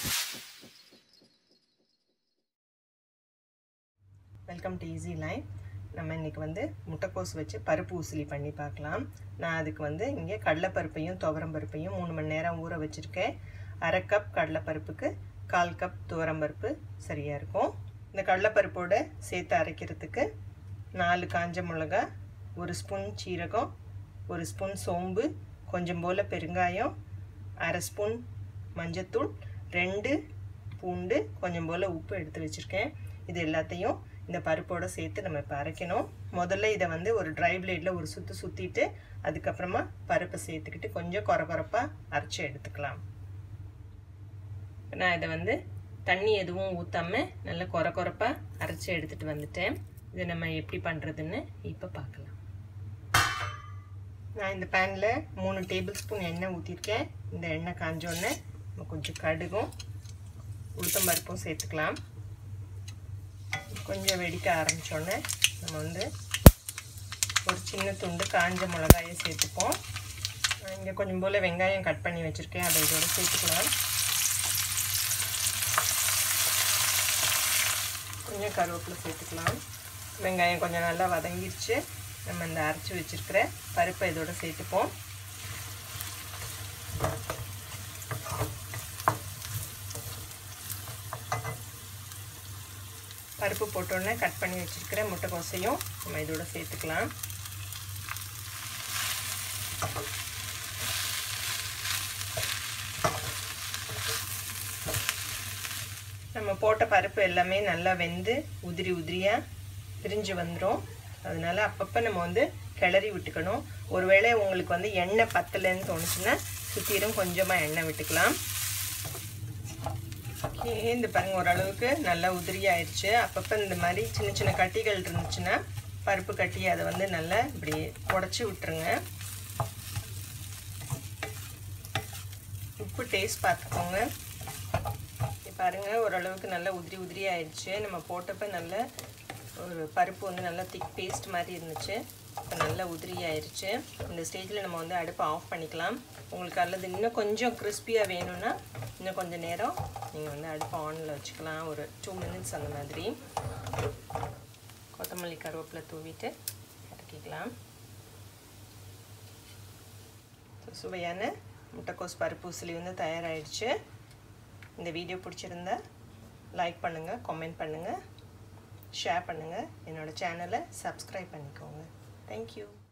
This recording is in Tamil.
வெல்கம் டு ஈஸி லைன் நம்ம இன்றைக்கி வந்து முட்டைக்கோஸ் வச்சு பருப்பு ஊசிலி பண்ணி பார்க்கலாம் நான் அதுக்கு வந்து இங்கே கடலைப்பருப்பையும் துவரம் பருப்பையும் மூணு மணி நேரம் ஊற வச்சுருக்கேன் அரை கப் கடலைப்பருப்புக்கு கால் கப் துவரம்பருப்பு சரியாக இருக்கும் இந்த கடலைப்பருப்போடு சேர்த்து அரைக்கிறதுக்கு நாலு காஞ்ச மிளகா ஒரு ஸ்பூன் சீரகம் ஒரு ஸ்பூன் சோம்பு கொஞ்சம் போல் பெருங்காயம் அரை ஸ்பூன் மஞ்சத்தூள் ரெண்டு பூண்டு கொஞ்சம் போல் உப்பு எடுத்து வச்சுருக்கேன் இது எல்லாத்தையும் இந்த பருப்போடு சேர்த்து நம்ம இப்போ அரைக்கணும் முதல்ல இதை வந்து ஒரு ட்ரை பிளேடில் ஒரு சுற்று சுற்றிட்டு அதுக்கப்புறமா பருப்பை சேர்த்துக்கிட்டு கொஞ்சம் குறை குறைப்பாக அரைச்சி எடுத்துக்கலாம் நான் இதை வந்து தண்ணி எதுவும் ஊற்றாமல் நல்லா குறை குறைப்பாக அரைச்சி எடுத்துகிட்டு வந்துட்டேன் இதை நம்ம எப்படி பண்ணுறதுன்னு இப்போ பார்க்கலாம் நான் இந்த பேனில் மூணு டேபிள் ஸ்பூன் எண்ணெய் ஊற்றிருக்கேன் இந்த எண்ணெய் காஞ்சோடனே நம்ம கொஞ்சம் கடுகும் உளுத்தம் பருப்பும் சேர்த்துக்கலாம் கொஞ்சம் வெடிக்க ஆரம்பித்தோடனே நம்ம வந்து ஒரு சின்ன துண்டு காஞ்ச மிளகாயை சேர்த்துப்போம் இங்கே கொஞ்சம் போல் வெங்காயம் கட் பண்ணி வச்சுருக்கேன் அதை இதோட சேர்த்துக்கலாம் கொஞ்சம் கருவேப்பிலை சேர்த்துக்கலாம் வெங்காயம் கொஞ்சம் நல்லா வதங்கிடுச்சு நம்ம இந்த அரைச்சி வச்சுருக்கிற பருப்பை இதோட சேர்த்துப்போம் பருப்பு போட்டோடனே கட் பண்ணி வச்சுருக்கிற முட்டைக்கோசையும் நம்ம இதோட சேர்த்துக்கலாம் நம்ம போட்ட பருப்பு எல்லாமே நல்லா வெந்து உதிரி உதிரியாக பிரிஞ்சு வந்துடும் அதனால அப்பப்போ நம்ம வந்து கிளறி விட்டுக்கணும் ஒருவேளை உங்களுக்கு வந்து எண்ணெய் பத்தலைன்னு தோணுச்சுன்னா சுற்றிலும் கொஞ்சமாக எண்ணெய் விட்டுக்கலாம் இந்த பாருங்க ஓரளவுக்கு நல்லா உதிரி ஆயிடுச்சு அப்பப்போ இந்த மாதிரி சின்ன சின்ன கட்டிகள் இருந்துச்சுன்னா பருப்பு கட்டி அதை வந்து நல்லா இப்படி உடச்சி விட்டுருங்க உப்பு டேஸ்ட் பார்த்துக்கோங்க பாருங்க ஓரளவுக்கு நல்லா உதிரி உதிரி ஆயிடுச்சு நம்ம போட்டப்போ நல்ல ஒரு பருப்பு வந்து நல்லா திக் பேஸ்ட் மாதிரி இருந்துச்சு இப்போ நல்லா உதிரி ஆயிடுச்சு இந்த ஸ்டேஜில் நம்ம வந்து அடுப்பை ஆஃப் பண்ணிக்கலாம் உங்களுக்கு அல்லது இன்னும் கொஞ்சம் கிறிஸ்பியாக வேணும்னா இன்னும் கொஞ்சம் நேரம் நீங்கள் வந்து அடுப்பை ஆனில் வச்சுக்கலாம் ஒரு டூ மினிட்ஸ் அந்த மாதிரி கொத்தமல்லி கருவேப்பிலை தூவிட்டு இறக்கிக்கலாம் சுவையான முட்டைக்கோஸ் பருப்பு உசிலி வந்து தயாராகிடுச்சு இந்த வீடியோ பிடிச்சிருந்தா லைக் பண்ணுங்கள் கமெண்ட் பண்ணுங்கள் ஷேர் பண்ணுங்கள் என்னோடய சேனலை சப்ஸ்கிரைப் பண்ணிக்கோங்க தேங்க்யூ